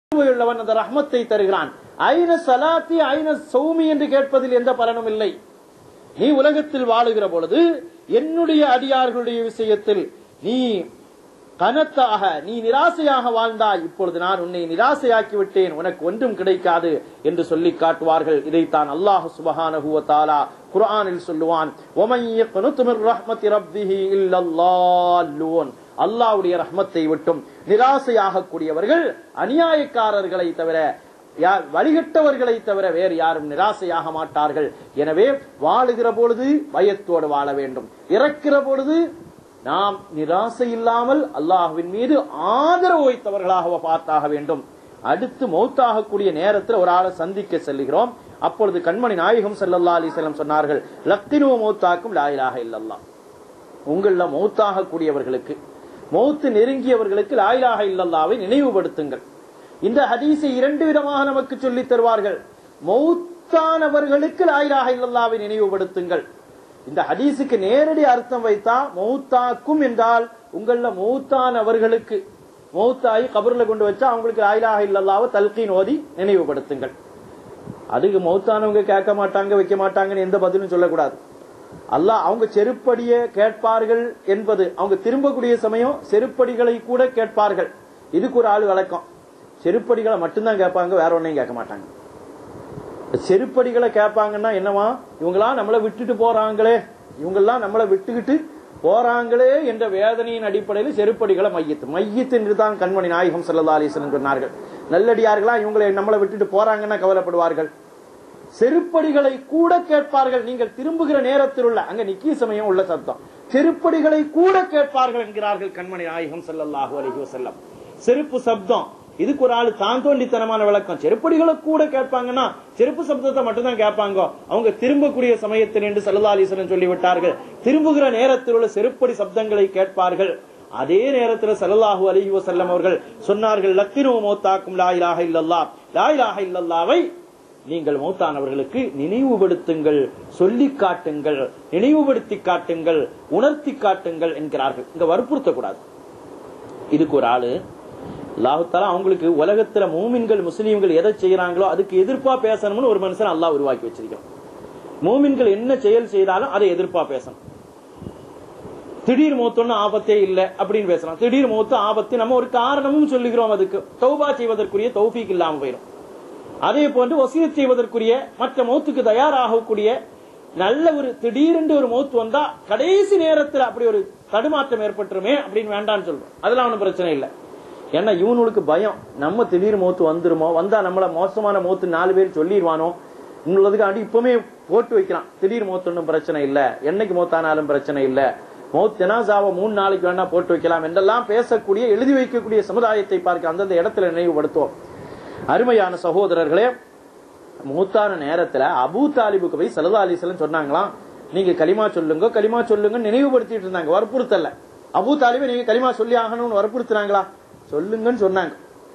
உள்ளவன் அந்த ரஹ்மத்தை தருகிறான் ஐன சலாத்தி ஐன சௌமி என்று கேட்பதில் எந்த பலனும் இல்லை நீ உலகத்தில் வாழுகிற பொழுது என்னுடைய அடியார்களுடைய விஷயத்தில் நீ கனத்தாக நீ நிராசையாக வாழ்ந்தாய் இப்பொழுது நான் உன்னை நிராசையாக்கி விட்டேன் உனக்கு ஒன்றும் கிடைக்காது என்று சொல்லி காட்டுவார்கள் இதைத்தான் அல்லாஹ் சுபஹானஹு வ தஆலா குர்ஆனில் சொல்லுவான் ஒமன் யக்னுது மிர் ரஹ்மத்தி ரப்பிஹி இல்லல்லால்லூன் அல்லாஹ்வுடைய ரஹ்மத்தை விட்டும் நிராசையாக கூடியவர்கள் அநியாயக்காரர்களை தவிர யார் வழிகட்டவர்களை தவிர வேறு யாரும் நிராசையாக மாட்டார்கள் எனவே வாழுகிற பொழுது பயத்தோடு வாழ வேண்டும் இறக்கிற பொழுது நாம் நிராசை இல்லாமல் அல்லாஹ்வின் மீது ஆதரவு வைத்தவர்களாக பார்த்தாக வேண்டும் அடுத்து மௌத்தாகக்கூடிய நேரத்தில் ஒரு ஆளை சந்திக்க செல்லுகிறோம் அப்பொழுது கண்மணி நாயகம் ஸல்லல்லாஹு அலைஹி வஸல்லம் சொன்னார்கள் லக்தினு மௌத்தாக்கும் லா இலாஹ இல்லல்லாஹ் உங்கள மௌத்தாக கூடியவர்களுக்கு மௌத்து நெருங்கியவர்களுக்கு லா இலாஹ இல்லல்லாவை நினைவுபடுத்துங்கள் இந்த ஹதீஸை இரண்டு விதமாக நமக்கு சொல்லித் தருவார்கள் மௌத்தானவர்களுக்கு லா இலாஹ இல்லல்லாவை நினைவுபடுத்துங்கள் இந்த ஹதீஸுக்கு நேரடி அர்த்தம் வைத்தா மௌத்தாக்கும் என்றால் உங்கள மௌத்தானவர்களுக்கு மௌத்தாயி கபர்ல கொண்டு வச்சா அவங்களுக்கு லா இலாஹ இல்லல்லாவை தல்கீன் ஓதி நினைவுபடுத்துங்கள் அதுக்கு மௌத்தானவங்க கேட்க மாட்டாங்க வைக்க மாட்டாங்கன்னு எந்த பதிலும் சொல்லக்கூடாது அல்லாஹ் அவங்க செருப்படிய கேட்பார்கள் என்பது அவங்க திரும்பக்கூடிய சமயம் செருப்படிகளை கூட கேட்பார்கள் இதுக்கு ஒரு ஆள் வழக்கம் செருப்படிகளை மட்டும்தான் கேட்பாங்க வேற ஒன்னையும் கேட்க மாட்டாங்க செருப்படிகளை கேட்பாங்கன்னா என்னவா இவங்களாம் நம்மளை விட்டுட்டு போறாங்களே இவங்கெல்லாம் நம்மளை விட்டுக்கிட்டு போறாங்களே என்ற வேதனையின் அடிப்படையில் செருப்படிகளை மையத்து மையத்து என்று தான் கண்மணி நாயகம் சல்லா அலிஸ்வரன் சொன்னார்கள் நல்லடியார்களா இவங்களை நம்மளை விட்டுட்டு போறாங்கன்னா கவலைப்படுவார்கள் செருப்படிகளை கூட கேட்பார்கள் நீங்கள் திரும்புகிற நேரத்தில் உள்ள அங்க நிக்கிய சமயம் உள்ள சத்தம் செருப்படிகளை கூட கேட்பார்கள் என்கிறார்கள் கண்மணி நாயகம் ஸல்லல்லாஹு அலைஹி வஸல்லம் செருப்பு சப்தம் இதுக்கு ஒரு ஆளு தான் தோண்டித்தனமான விளக்கம் செருப்படிகளை கூட கேட்பாங்கன்னா செருப்பு சப்தத்தை மட்டும்தான் கேட்பாங்க அவங்க திரும்பக்கூடிய சமயத்தில் என்று சல்லா அலிஸ்வரன் சொல்லிவிட்டார்கள் திரும்புகிற நேரத்தில் உள்ள செருப்படி சப்தங்களை கேட்பார்கள் அதே நேரத்தில் சல்லல்லாஹு அலைஹி வஸல்லம் அவர்கள் சொன்னார்கள் லத்தினு மௌத்தாக்கும் லா இலாஹ இல்லல்லாஹ் லா இலாஹ இல்லல்லாவை நீங்கள் மௌத்தானவர்களுக்கு நினைவுபடுத்துங்கள் சொல்லி காட்டுங்கள் நினைவுபடுத்தி காட்டுங்கள் உணர்த்தி காட்டுங்கள் என்கிறார்கள் இங்க வற்புறுத்தக்கூடாது இதுக்கு ஒரு ஆளு அல்லாஹுத்தாலா அவங்களுக்கு உலகத்துல மூமின்கள் முஸ்லீம்கள் எதை செய்யறாங்களோ அதுக்கு எதிர்ப்பா பேசணும்னு ஒரு மனுஷன் அல்லாஹ் உருவாக்கி வச்சிருக்கான் மூமின்கள் என்ன செயல் செய்தாலும் அதை எதிர்ப்பா பேசணும் திடீர் மூத்தொன்னு ஆபத்தே இல்ல அப்படின்னு பேசலாம் திடீர் மூத்து ஆபத்து நம்ம ஒரு காரணமும் சொல்லுகிறோம் அதுக்கு தௌபா செய்வதற்குரிய தௌஃபீக் இல்லாம போயிடும் அதே போன்று வசியத் செய்வதற்குரிய மற்ற மௌத்துக்கு தயாராகக்கூடிய நல்ல ஒரு திடீரென்று ஒரு மௌத்து வந்தா கடைசி நேரத்தில் அப்படி ஒரு தடுமாற்றம் ஏற்பட்டுருமே அப்படின்னு வேண்டாம்னு சொல்றோம் அதெல்லாம் ஒன்றும் பிரச்சனை இல்லை ஏன்னா இவனுக்கு பயம் நம்ம திடீர் மௌத்து வந்துருமோ வந்தா நம்மள மோசமான மௌத்து நாலு பேர் சொல்லிடுவானோ உங்களுக்கு அடி இப்பவுமே போட்டு வைக்கலாம் திடீர் மௌத்து ஒன்றும் பிரச்சனை இல்ல என்னைக்கு மௌத்தானாலும் பிரச்சனை இல்ல மௌத் ஜனாசாவை மூணு நாளைக்கு வேணா போட்டு வைக்கலாம் என்றெல்லாம் பேசக்கூடிய எழுதி வைக்கக்கூடிய சமுதாயத்தை பார்க்க அந்தந்த இடத்துல நினைவுபடுத்துவோம் அருமையான சகோதரர்களே மூத்தான நேரத்துல அபூ தாலிபுக்கு போய் சல்லா அலிஸ்லம் சொன்னாங்களாம் நீங்க களிமா சொல்லுங்க களிமா சொல்லுங்க நினைவுபடுத்திட்டு இருந்தாங்க வற்புறுத்தல அபூ தாலிபை நீங்க களிமா சொல்லி ஆகணும்னு வற்புறுத்துனாங்களா சொல்லுங்கன்னு சொன்னாங்க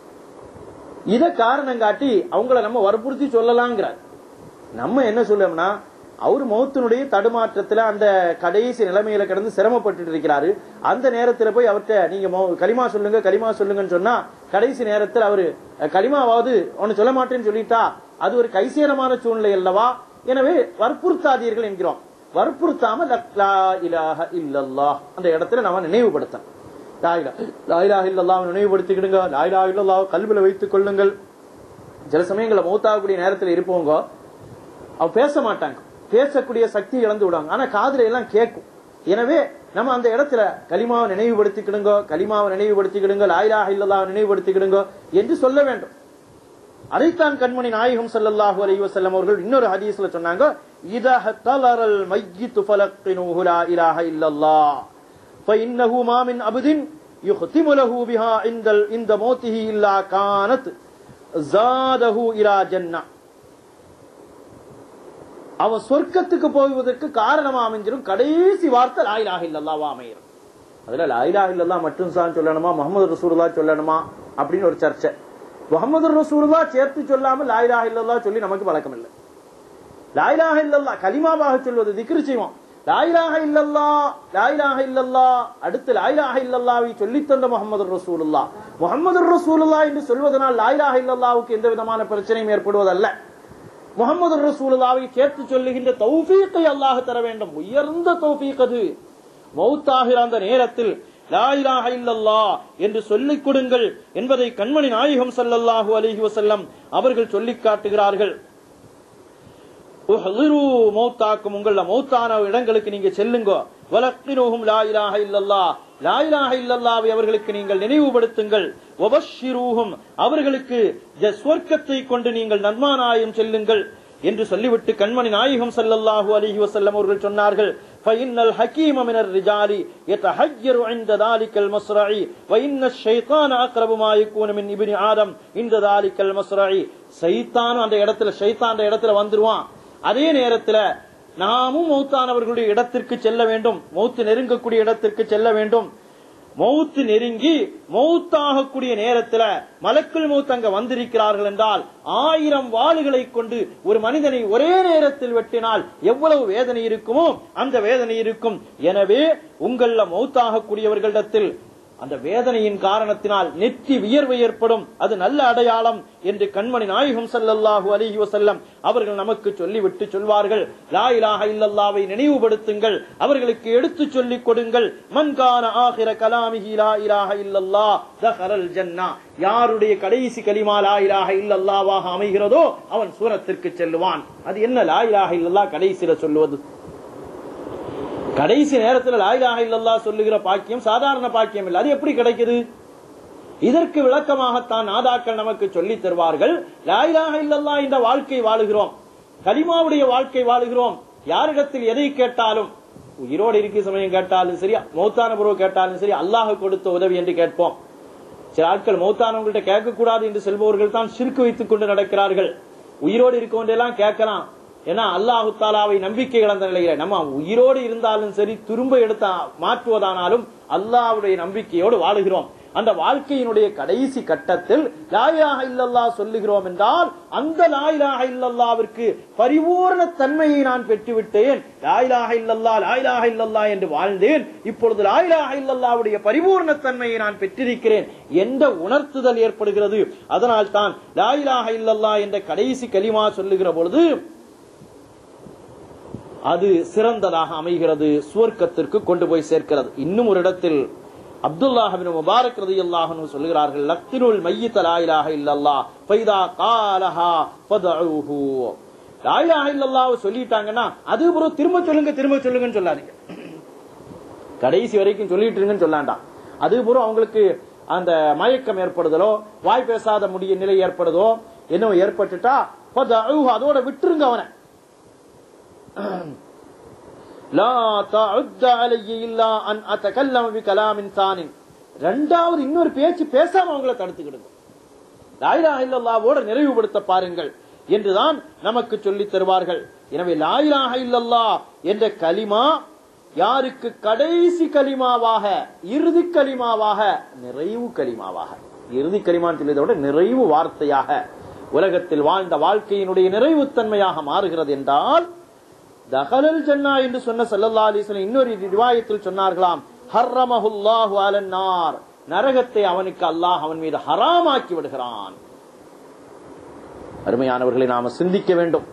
இத காரணம் காட்டி அவங்கள நம்ம வற்புறுத்தி சொல்லலாங்கிறார் நம்ம என்ன சொல்லோம்னா அவர் மௌத்தினுடைய தடுமாற்றத்துல அந்த கடைசி நிலைமையில கிடந்து சிரமப்பட்டு இருக்கிறாரு அந்த நேரத்துல போய் அவர்கிட்ட நீங்க மௌ- களிமா சொல்லுங்க களிமா சொல்லுங்கன்னு சொன்னா கடைசி நேரத்தில் அவரு அஹ், களிமாவாவது ஒன்னு சொல்ல மாட்டேன்னு சொல்லிட்டா அது ஒரு கைசேரமான சூழ்நிலை அல்லவா எனவே வற்புறுத்தாதீர்கள் என்கிறோம் வற்புறுத்தாம லா- லா இலாஹ இல்லல்லாஹ் அந்த இடத்துல நம்ம நினைவுபடுத்தணும் லா இலா- லா இலாஹ இல்லல்லாஹ் நினைவுபடுத்திக்கிடுங்க லா இலாஹ இல்லல்லாஹ் கல்வில வைத்துக் கொள்ளுங்கள் சில சமயங்கள்ல மௌத்தாகக்கூடிய நேரத்தில் இருப்பவங்க அவ பேச மாட்டாங்க பேசக்கூடிய சக்தி இழந்து விடுவாங்க ஆனா காதுல எல்லாம் கேட்கும் எனவே நம்ம அந்த இடத்துல கலிமாவை நினைவுபடுத்திக்கிடுங்க கலிமாவை நினைவுபடுத்திக்கிடுங்க லாயிலாக இல்லல்லா நினைவுபடுத்திக்கிடுங்க என்று சொல்ல வேண்டும் அதைத்தான் கண்மணி நாயகம் ஸல்லல்லாஹு அலைஹி வஸல்லம் அவர்கள் இன்னொரு ஹதீஸ்ல சொன்னாங்க இதஹ தலரல் மையித்து ஃபலக்கினுஹு லா இலாஹ இல்லல்லாஹ் فإنه ما من عبد يختم له بها عند ال- عند موته إلا كانت زاده إلى جنة அவன் சொர்க்கத்துக்கு போவதற்கு காரணமா அமைஞ்சிரும் கடைசி வார்த்தை லாயிலாக இல்லல்லாவா அமையும் அதுல லாயிலாக இல்லல்லா மட்டும் தான் சொல்லணுமா முகமது ரசூலுல்லா சொல்லணுமா அப்படின்னு ஒரு சர்ச்சை முகமது ரசூலுல்லா சேர்த்து சொல்லாம லாயிலாக இல்லல்லா சொல்லி நமக்கு பழக்கம் இல்லை லாயிலாக இல்லல்லா கலிமாவாக சொல்வது திக்ரு செய்வோம் லாயிலாக இல்லல்லா லாயிலாக இல்லல்லா அடுத்து லாயிலாக இல்லல்லாவை சொல்லித் தந்த முகமது ரசூலுல்லா முகமது ரசூலுல்லா என்று சொல்வதனால் லாயிலாக இல்லல்லாவுக்கு எந்த விதமான பிரச்சனையும் ஏற்படுவதல்ல முகமது ரசூலுல்லாவை சேர்த்து சொல்லுகின்ற தௌஃபீக்கை அல்லாஹ் தர வேண்டும் உயர்ந்த தௌஃபீக் அது மௌத்தாகிற அந்த நேரத்தில் லாயிலாக இல்லல்லா என்று சொல்லிக் கொடுங்கள் என்பதை கண்மணி நாயகம் ஸல்லல்லாஹு அலைஹி வஸல்லம் அவர்கள் சொல்லிக் காட்டுகிறார்கள் உஹ்திரு மௌத்தாக்கும் உங்கள மௌத்தான இடங்களுக்கு நீங்க செல்லுங்க வலக்கினுஹும் லா இலாஹ இல்லல்லா லா இலாஹ இல்லல்லாவை அவர்களுக்கு நீங்கள் நினைவுபடுத்துங்கள் வபஷ்ஷிரூஹும் அவர்களுக்கு ஜ- சுவர்க்கத்தை கொண்டு நீங்கள் நன்மானாயம் செல்லுங்கள் என்று சொல்லிவிட்டு கண்மணி நாயகம் ஸல்லல்லாஹு அலைஹி வஸல்லம் அவர்கள் சொன்னார்கள் فإن الحكيم من الرجال يتحجر عند ذلك المصرع وإن الشيطان أقرب ما يكون من ابن آدم عند ذلك المصرع சைத்தான் அந்த இடத்துல ஷைத்தான் அந்த இடத்துல வந்துருவான் அதே நேரத்துல நாமும் மௌத்தானவர்களுடைய இடத்திற்கு செல்ல வேண்டும் மௌத்து நெருங்கக்கூடிய இடத்திற்கு செல்ல வேண்டும் மௌத்து நெருங்கி மௌத்தாகக்கூடிய நேரத்துல மலக்குள் மௌத் அங்க வந்திருக்கிறார்கள் என்றால் ஆயிரம் வாளுகளை கொண்டு ஒரு மனிதனை ஒரே நேரத்தில் வெட்டினால் எவ்வளவு வேதனை இருக்குமோ அந்த வேதனை இருக்கும் எனவே உங்கள மௌத்தாகக்கூடியவர்களிடத்தில் அந்த வேதனையின் காரணத்தினால் நெற்றி வியர்வை ஏற்படும் அது நல்ல அடையாளம் என்று கண்மணி நாயகம் ஸல்லல்லாஹு அலைஹி வஸல்லம் அவர்கள் நமக்கு சொல்லிவிட்டு சொல்வார்கள் லா இலாஹ இல்லல்லாவை நினைவுபடுத்துங்கள் அவர்களுக்கு எடுத்துச் சொல்லிக் கொடுங்கள் மன்கான ஆகிர கலாமிஹி லா இலாஹ இல்லல்லா தஹரல் ஜன்னா யாருடைய கடைசி கலிமா லா இலாஹ இல்லல்லாவாக அமைகிறதோ அவன் சூரத்திற்கு செல்லுவான் அது என்ன லா இலாஹ இல்லல்லா கடைசியில சொல்லுவது கடைசி நேரத்தில் லாயிலாக இல்லல்லா சொல்லுகிற பாக்கியம் சாதாரண பாக்கியம் இல்லை அது எப்படி கிடைக்குது இதற்கு விளக்கமாகத்தான் நாதாக்கள் நமக்கு சொல்லித் தருவார்கள் லாயிலாக இல்லல்லா இந்த வாழ்க்கை வாழுகிறோம் கலிமாவுடைய வாழ்க்கை வாழுகிறோம் யாரிடத்தில் எதை கேட்டாலும் உயிரோடு இருக்க சமயம் கேட்டாலும் சரி மௌத்தான புறவு கேட்டாலும் சரி அல்லாஹ் கொடுத்த உதவி என்று கேட்போம் சில ஆட்கள் மௌத்தானவங்கள்ட்ட கேட்கக்கூடாது என்று செல்பவர்கள் தான் சிறுக்கு வைத்துக் கொண்டு நடக்கிறார்கள் உயிரோடு இருக்கவன்றெல்லாம் கேட்கலாம் ஏன்னா அல்லாஹு தாலாவை நம்பிக்கை இழந்த நிலையில நம்ம உயிரோடு இருந்தாலும் சரி திரும்ப எடுத்த மாற்றுவதானாலும் அல்லாஹ்வுடைய நம்பிக்கையோடு வாழுகிறோம் அந்த வாழ்க்கையினுடைய கடைசி கட்டத்தில் லாயிலாக இல்லல்லா சொல்லுகிறோம் என்றால் அந்த லாயிலாக இல்லல்லாவிற்கு பரிபூர்ண தன்மையை நான் பெற்றுவிட்டேன் லாயிலாக இல்லல்லா லாயிலாக இல்லல்லா என்று வாழ்ந்தேன் இப்பொழுது லாயிலாக இல்லல்லாவுடைய பரிபூர்ண தன்மையை நான் பெற்றிருக்கிறேன் என்ற உணர்த்துதல் ஏற்படுகிறது அதனால் தான் லாயிலாக இல்லல்லா என்ற கடைசி கலிமா சொல்லுகிற பொழுது அது சிறந்ததாக அமைகிறது சுவர்க்கத்திற்கு கொண்டு போய் சேர்க்கிறது இன்னும் ஒரு இடத்தில் அப்துல்லாஹின் முபாரக் ரதியல்லாஹு சொல்லுகிறார்கள் லக்தினுல் மையித்த லாயிலாக இல்லல்லா ஃபைதா காலஹா ஃபதஊஹு லாயிலாக இல்லல்லாஹ் சொல்லிட்டாங்கன்னா அது அப்புறம் திரும்ப சொல்லுங்க திரும்ப சொல்லுங்கன்னு சொல்லாதீங்க கடைசி வரைக்கும் சொல்லிட்டு இருங்கன்னு சொல்லாண்டாம் அது பூரா அவங்களுக்கு அந்த மயக்கம் ஏற்படுதலோ வாய் பேசாத முடிய நிலை ஏற்படுதோ என்ன ஏற்பட்டுட்டா ஃபதஊஹு, அதோட விட்டுருங்க அவனை லா தஅத்த அலைய இல்லா அன் அத்தகல்லம பிகலாமின் தானின் ரெண்டாவது இன்னொரு பேச்சு பேசாம அவங்கள தடுத்துக்கிடுங்க லாயிலா இல்லல்லாவோட நிறைவுபடுத்த பாருங்கள் என்றுதான் நமக்கு சொல்லித் தருவார்கள் எனவே லாயிலாக இல்லல்லா என்ற கலிமா யாருக்கு கடைசி கலிமாவாக இறுதி கலிமாவாக நிறைவு கலிமாவாக இறுதி கலிமான்னு சொல்லியதை விட நிறைவு வார்த்தையாக உலகத்தில் வாழ்ந்த வாழ்க்கையினுடைய நிறைவுத்தன்மையாக மாறுகிறது என்றால் தகலல் ஜன்னா என்று சொன்ன சல்லல்லா அலிஸ்லாம் இன்னொரு ரிவாயத்தில் சொன்னார்களாம் ஹர்ரமஹுல்லாஹு அலன்னார் நரகத்தை அவனுக்கு அல்லாஹ் அவன் மீது ஹராமாக்கி விடுகிறான் அருமையானவர்களை நாம சிந்திக்க வேண்டும்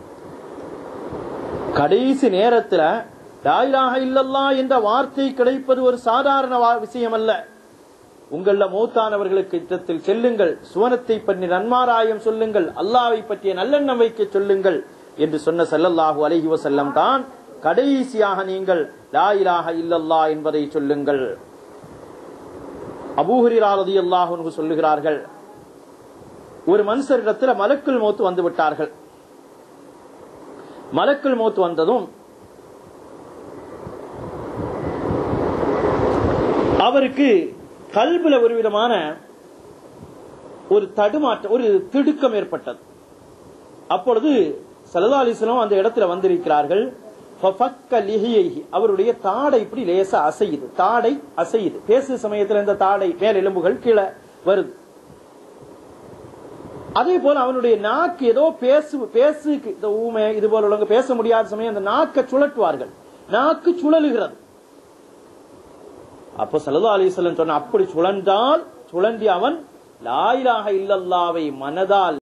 கடைசி நேரத்துல லாயிலாக இல்லல்லா என்ற வார்த்தை கிடைப்பது ஒரு சாதாரண வா- விஷயம் அல்ல உங்கள மூத்தானவர்களுக்கு யுத்தத்தில் செல்லுங்கள் சுவனத்தை பற்றி நன்மாராயம் சொல்லுங்கள் அல்லாவை பற்றிய நல்லெண்ணம் வைக்க சொல்லுங்கள் என்று சொன்ன ஸல்லல்லாஹு அலைஹி வஸல்லம் தான் கடைசியாக நீங்கள் லா இலாஹ இல்லல்லா என்பதை சொல்லுங்கள் அபூஹுரிரா ரலியல்லாஹு அன்ஹு சொல்லுகிறார்கள் ஒரு மனுஷரிடத்துல மலக்குள் மௌத்து வந்து விட்டார்கள் மலக்குள் மௌத்து வந்ததும் அவருக்கு கல்புல ஒரு விதமான ஒரு தடுமாற்றம் ஒரு திடுக்கம் ஏற்பட்டது அப்பொழுது சல்லா அலிஸ்லாம் அந்த இடத்துல வந்திருக்கிறார்கள் ஃபஃபக்க லிஹியைஹி. அவருடைய தாடை இப்படி லேசா அசையுது தாடை அசையுது பேசு சமயத்துல இந்த தாடை மேல் எலும்புகள் கீழே வருது அதே போல அவனுடைய நாக்கு ஏதோ பேசு பேசுக்கு இந்த ஊமை இது போல உள்ளவங்க பேச முடியாத சமயம் அந்த நாக்கை சுழட்டுவார்கள் நாக்கு சுழலுகிறது அப்போ சல்லா அலிஸ்லம் சொன்ன அப்படி சுழன்றால் சுழன்றி அவன் லாயிலாக இல்லல்லாவை மனதால்